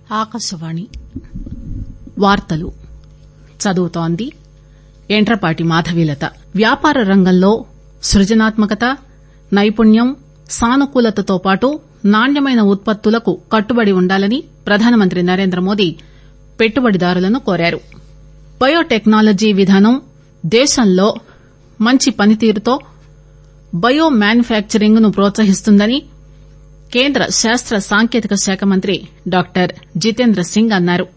ఆకాశవాణి వార్తలు చదువుతోంది యంట్రపాటి మాధవీలత వ్యాపార రంగంలో సృజనాత్మకత నైపుణ్యం సానుకూలతతో పాటు నాణ్యమైన ఉత్పత్తులకు కట్టుబడి ఉండాలని ప్రధానమంత్రి నరేంద్రమోదీ పెట్టుబడిదారులను కోరారు బయోటెక్నాలజీ విధానం దేశంలో మంచి పనితీరుతో బయో మ్యానుఫ్యాక్చరింగ్ ను ప్రోత్సహిస్తుందని కేంద్ర శాస్త సాంకేతిక శాఖ మంత్రి డాక్టర్ జితేంద్ర సింగ్ అన్నారు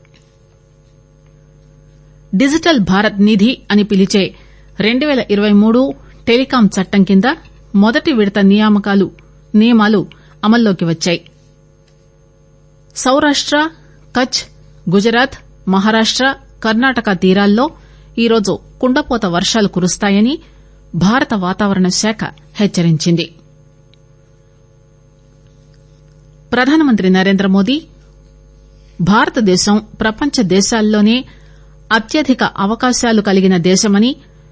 డిజిటల్ భారత్ నిధి అని పిలిచే 2023 టెలికాం చట్టం కింద మొదటి విడత నియామాలు అమల్లోకి వచ్చాయి సౌరాష్ట కచ్ గుజరాత్ మహారాష్ట కర్ణాటక తీరాల్లో ఈరోజు కుండపోత వర్షాలు కురుస్తాయని భారత వాతావరణ శాఖ హెచ్చరించింది ప్రధానమంత్రి నరేంద్రమోదీ భారతదేశం ప్రపంచ దేశాల్లోనే అత్యధిక అవకాశాలు కలిగిన దేశమని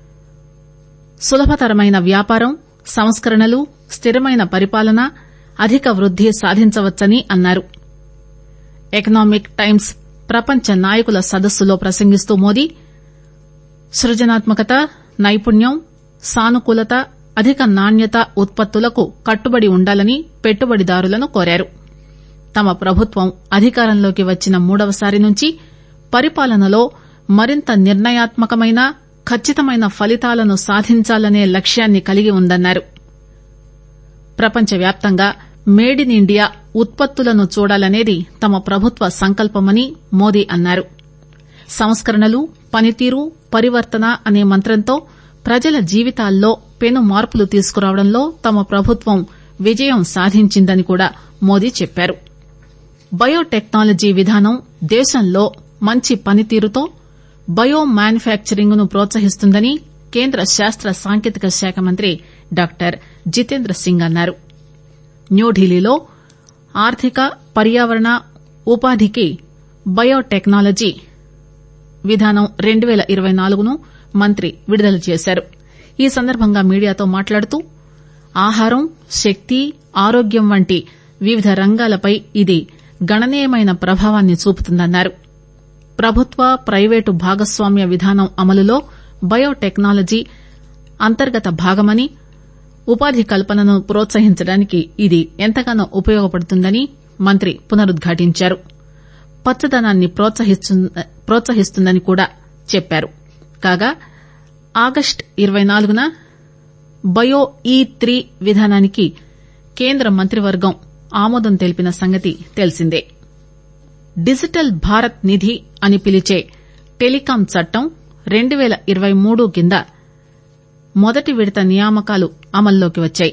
సులభతరమైన వ్యాపారం సంస్కరణలు స్థిరమైన పరిపాలన అధిక వృద్ది సాధించవచ్చని అన్నారు ఎకనామిక్ టైమ్స్ ప్రపంచ నాయకుల సదస్సులో ప్రసంగిస్తూ మోదీ సృజనాత్మకత నైపుణ్యం సానుకూలత అధిక నాణ్యత ఉత్పత్తులకు కట్టుబడి ఉండాలని పెట్టుబడిదారులను కోరారు తమ ప్రభుత్వం అధికారంలోకి వచ్చిన మూడవసారి నుంచి పరిపాలనలో మరింత నిర్ణయాత్మకమైన ఖచ్చితమైన ఫలితాలను సాధించాలనే లక్ష్యాన్ని కలిగి ఉందన్నారు ప్రపంచవ్యాప్తంగా మేడ్ ఇన్ ఇండియా ఉత్పత్తులను చూడాలనేది తమ ప్రభుత్వ సంకల్పమని మోదీ అన్నారు సంస్కరణలు పనితీరు పరివర్తన అనే మంత్రంతో ప్రజల జీవితాల్లో పెను మార్పులు తీసుకురావడంలో తమ ప్రభుత్వం విజయం సాధించిందని కూడా మోదీ చెప్పారు బయోటెక్నాలజీ విధానం దేశంలో మంచి పనితీరుతో బయో మ్యానుఫ్యాక్చరింగ్ ను ప్రోత్సహిస్తుందని కేంద్ర శాస్త సాంకేతిక శాఖ మంత్రి డాక్టర్ జితేంద్ర సింగ్ అన్నారు న్యూఢిల్లీలో ఆర్థిక పర్యావరణ ఉపాధికి బయోటెక్నాలజీ విధానం 2024 ను మంత్రి విడుదల చేశారు ఈ సందర్భంగా మీడియాతో మాట్లాడుతూ ఆహారం శక్తి ఆరోగ్యం వంటి వివిధ రంగాలపై ఇది గణనీయమైన ప్రభావాన్ని చూపుతుందన్నారు ప్రభుత్వ ప్రైవేటు భాగస్వామ్య విధానం అమలులో బయోటెక్నాలజీ అంతర్గత భాగమని ఉపాధి కల్పనను ప్రోత్సహించడానికి ఇది ఎంతగానో ఉపయోగపడుతుందని మంత్రి పునరుద్ఘాటించారు పచ్చదనాన్ని ప్రోత్సహిస్తుందని కూడా చెప్పారు కాగా ఆగస్టు 24న బయో ఈ త్రీ విధానానికి కేంద్ర మంత్రివర్గం ఆమోదం తెలిపిన సంగతి తెలిసిందే డిజిటల్ భారత్ నిధి అని పిలిచే టెలికాం చట్టం 2023 కింద మొదటి విడత నియామకాలు అమల్లోకి వచ్చాయి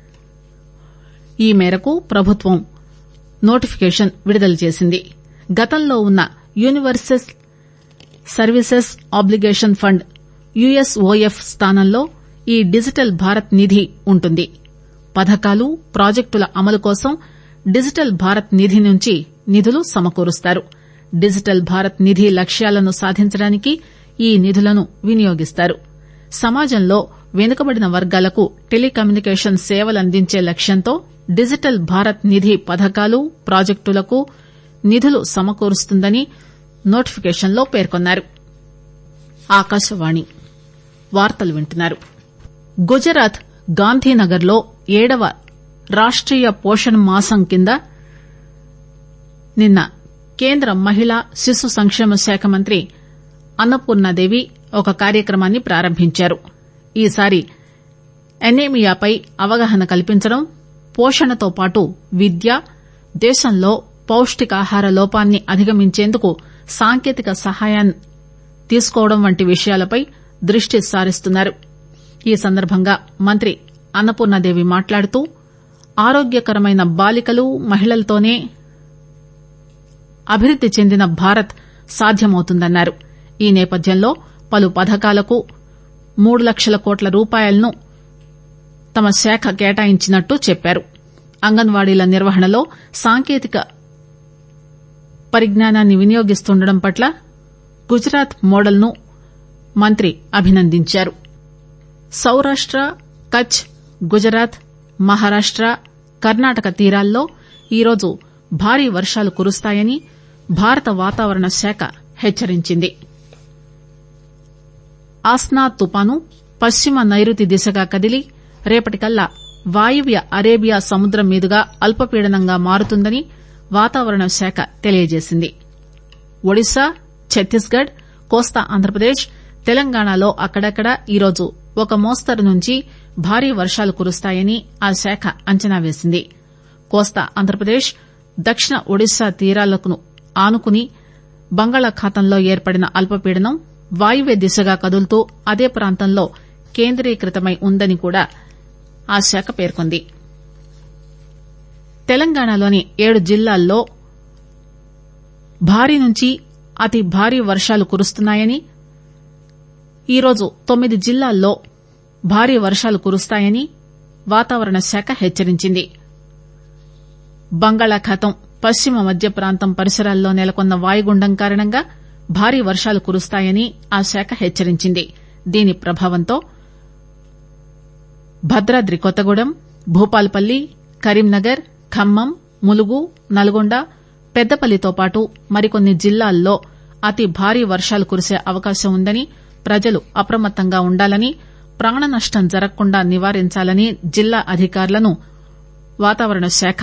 ఈ మేరకు ప్రభుత్వం నోటిఫికేషన్ విడుదల చేసింది గతంలో ఉన్న universal services obligation fund USOF స్థానంలో ఈ డిజిటల్ భారత్ నిధి ఉంటుంది పథకాలు ప్రాజెక్టుల అమలు కోసం డిజిటల్ భారత్ నిధి నుంచి నిధులు సమకూరుస్తారు డిజిటల్ భారత్ నిధి లక్ష్యాలను సాధించడానికి ఈ నిధులను వినియోగిస్తారు సమాజంలో వెనుకబడిన వర్గాలకు టెలికమ్యూనికేషన్ సేవలందించే లక్ష్యంతో డిజిటల్ భారత్ నిధి పథకాలు ప్రాజెక్టులకు నిధులు సమకూరుస్తుందని నోటిఫికేషన్లో పేర్కొన్నారు ఆకాశవాణి వార్తలు వింటున్నారు గుజరాత్ గాంధీనగర్ లో ఏడవ రాష్టీయ పోషణ్ మాసం కింద నిన్న కేంద్ర మహిళా శిశు సంక్షేమ శాఖ మంత్రి అన్నపూర్ణాదేవి ఒక కార్యక్రమాన్ని ప్రారంభించారు ఈసారి ఎనీమియాపై అవగాహన కల్పించడం పోషణతో పాటు విద్య దేశంలో పౌష్టికాహార లోపాన్ని అధిగమించేందుకు సాంకేతిక సహాయాన్ని తీసుకోవడం వంటి విషయాలపై దృష్టి సారిస్తున్నారు ఈ సందర్భంగా మంత్రి అన్నపూర్ణాదేవి మాట్లాడుతూ ఆరోగ్యకరమైన బాలికలు మహిళలతోనే అభివృద్ది చెందిన భారత్ సాధ్యమవుతుందన్నారు ఈ నేపథ్యంలో పలు పథకాలకు మూడు లక్షల కోట్ల రూపాయలను తమ శాఖ కేటాయించినట్టు చెప్పారు అంగన్వాడీల నిర్వహణలో సాంకేతిక పరిజ్ఞానాన్ని వినియోగిస్తుండడం పట్ల గుజరాత్ మోడల్ ను మంత్రి అభినందించారు సౌరాష్ట కచ్ గుజరాత్ మహారాష్ట కర్ణాటక తీరాల్లో ఈరోజు భారీ వర్షాలు కురుస్తాయని భారత వాతావరణ శాఖ హెచ్చరించింది ఆస్నా తుపాను పశ్చిమ నైరుతి దిశగా కదిలి రేపటికల్లా వాయువ్య అరేబియా సముద్రం మీదుగా అల్పపీడనంగా మారుతుందని వాతావరణ శాఖ తెలియజేసింది ఒడిశా ఛత్తీస్గఢ్ కోస్తా ఆంధ్రప్రదేశ్ తెలంగాణలో అక్కడక్కడా ఈరోజు ఒక మోస్తరు నుంచి భారీ వర్షాలు కురుస్తాయని ఆ శాఖ అంచనా వేసింది కోస్తా ఆంధ్రప్రదేశ్ దక్షిణ ఒడిశా తీరాలకు ఆనుకుని బంగాళాఖాతంలో ఏర్పడిన అల్పపీడనం వాయువ్య దిశగా కదులుతూ అదే ప్రాంతంలో కేంద్రీకృతమై ఉందని కూడా ఆ శాఖ పేర్కొంది తెలంగాణలోని ఏడు జిల్లాల్లో భారీ నుంచి అతి భారీ వర్షాలు కురుస్తున్నాయని ఈరోజు తొమ్మిది జిల్లాల్లో భారీ వర్షాలు కురుస్తాయని వాతావరణ శాఖ హెచ్చరించింది బంగాళాఖాతం పశ్చిమ మధ్య ప్రాంతం పరిసరాల్లో నెలకొన్న వాయుగుండం కారణంగా భారీ వర్షాలు కురుస్తాయని ఆ శాఖ హెచ్చరించింది దీని ప్రభావంతో భద్రాద్రి కొత్తగూడెం భూపాలపల్లి కరీంనగర్ ఖమ్మం ములుగు నల్గొండ పెద్దపల్లితో పాటు మరికొన్ని జిల్లాల్లో అతి భారీ వర్షాలు కురిసే అవకాశం ఉందని ప్రజలు అప్రమత్తంగా ఉండాలని ప్రాణ నష్టం జరగకుండా నివారించాలని జిల్లా అధికారులను వాతావరణ శాఖ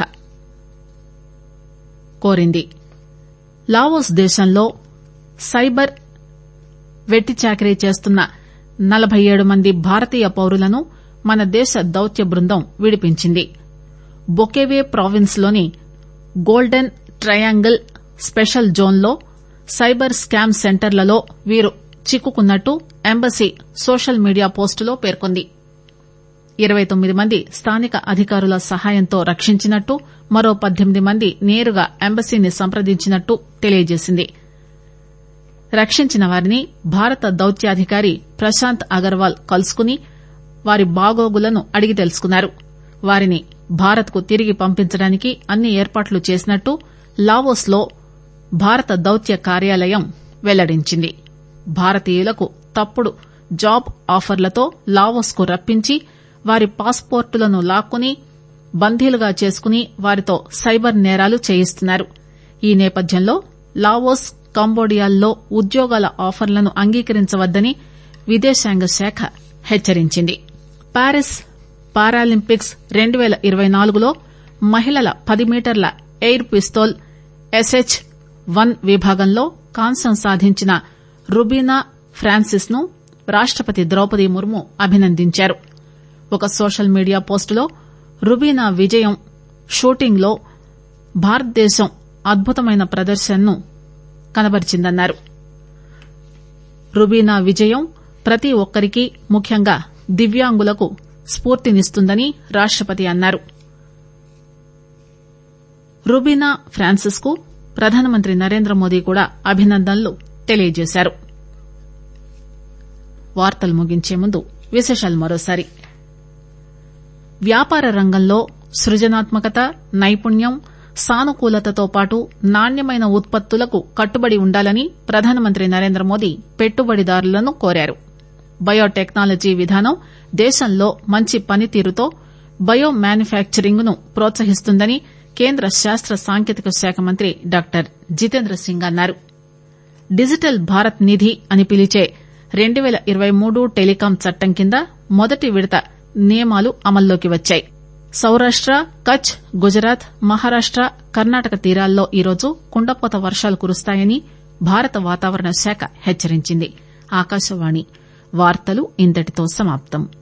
కోరింది లావోస్ దేశంలో సైబర్ వెట్టి చాకరీ చేస్తున్న నలబై ఏడు మంది భారతీయ పౌరులను మన దేశ దౌత్య బృందం విడిపించింది బొకెవే ప్రావిన్స్ లోని గోల్డెన్ ట్రయాంగిల్ స్పెషల్ జోన్లో సైబర్ స్కామ్ సెంటర్లలో వీరు చిక్కుకున్నట్టు ఎంబసీ సోషల్ మీడియా పోస్టులో పేర్కొంది ఇరవై తొమ్మిది మంది స్థానిక అధికారుల సహాయంతో రక్షించినట్టు మరో పద్దెనిమిది మంది నేరుగా ఎంబసీని సంప్రదించినట్టు తెలియజేసింది రక్షించిన వారిని భారత దౌత్యాధికారి ప్రశాంత్ అగర్వాల్ కలుసుకుని వారి బాగోగులను అడిగి తెలుసుకున్నారు వారిని భారత్ కు తిరిగి పంపించడానికి అన్ని ఏర్పాట్లు చేసినట్టు లావోస్ లో భారత దౌత్య కార్యాలయం వెల్లడించింది భారతీయులకు తప్పుడు జాబ్ ఆఫర్లతో లావోస్ కు రప్పించి వారి పాస్పోర్టులను లాక్కుని బందీలుగా చేసుకుని వారితో సైబర్ నేరాలు చేయిస్తున్నారు ఈ నేపథ్యంలో లావోస్ కంబోడియాల్లో ఉద్యోగాల ఆఫర్లను అంగీకరించవద్దని విదేశాంగ శాఖ హెచ్చరించింది ప్యారిస్ పారాలింపిక్స్ రెండు పేల ఇరవై నాలుగులో మహిళల పది మీటర్ల ఎయిర్ పిస్తోల్ ఎస్హెచ్ వన్ విభాగంలో కాంస్యం సాధించిన రుబీనా ఫ్రాన్సిస్ ను రాష్టపతి ద్రౌపది ముర్ము అభినందించారు ఒక సోషల్ మీడియా పోస్టులో రుబీనా విజయం షూటింగ్ లో భారతదేశం అద్భుతమైన ప్రదర్శనను కనబరిచిందన్నారు రుబీనా విజయం ప్రతి ఒక్కరికి ముఖ్యంగా దివ్యాంగులకు స్ఫూర్తినిస్తుందని రాష్టపతి అన్నారు రుబీనా ఫ్రాన్సిస్ కు ప్రధానమంత్రి నరేంద్ర మోదీ కూడా అభినందనలు తెలియజేశారు వార్తలు ముగించే ముందు విశేషాలు మరోసారి వ్యాపార రంగంలో సృజనాత్మకత నైపుణ్యం సానుకూలతతో పాటు నాణ్యమైన ఉత్పత్తులకు కట్టుబడి ఉండాలని ప్రధానమంత్రి నరేంద్ర మోదీ పెట్టుబడిదారులను కోరారు బయోటెక్నాలజీ విధానం దేశంలో మంచి పనితీరుతో బయో మ్యానుఫ్యాక్చరింగ్ ను ప్రోత్సహిస్తుందని కేంద్ర శాస్త్ర సాంకేతిక శాఖ మంత్రి డాక్టర్ జితేంద్ర సింగ్ అన్నారు డిజిటల్ భారత్ నిధి అని పిలిచే రెండు పేల ఇరవై మూడు టెలికాం చట్టం కింద మొదటి విడత నియమాలు అమల్లోకి వచ్చాయి సౌరాష్ట కచ్ గుజరాత్ మహారాష్ట కర్ణాటక తీరాల్లో ఈరోజు కుండపోత వర్షాలు కురుస్తాయని భారత వాతావరణ శాఖ హెచ్చరించింది ఆకాశవాణి వార్తలు ఇంతటితో సమాప్తం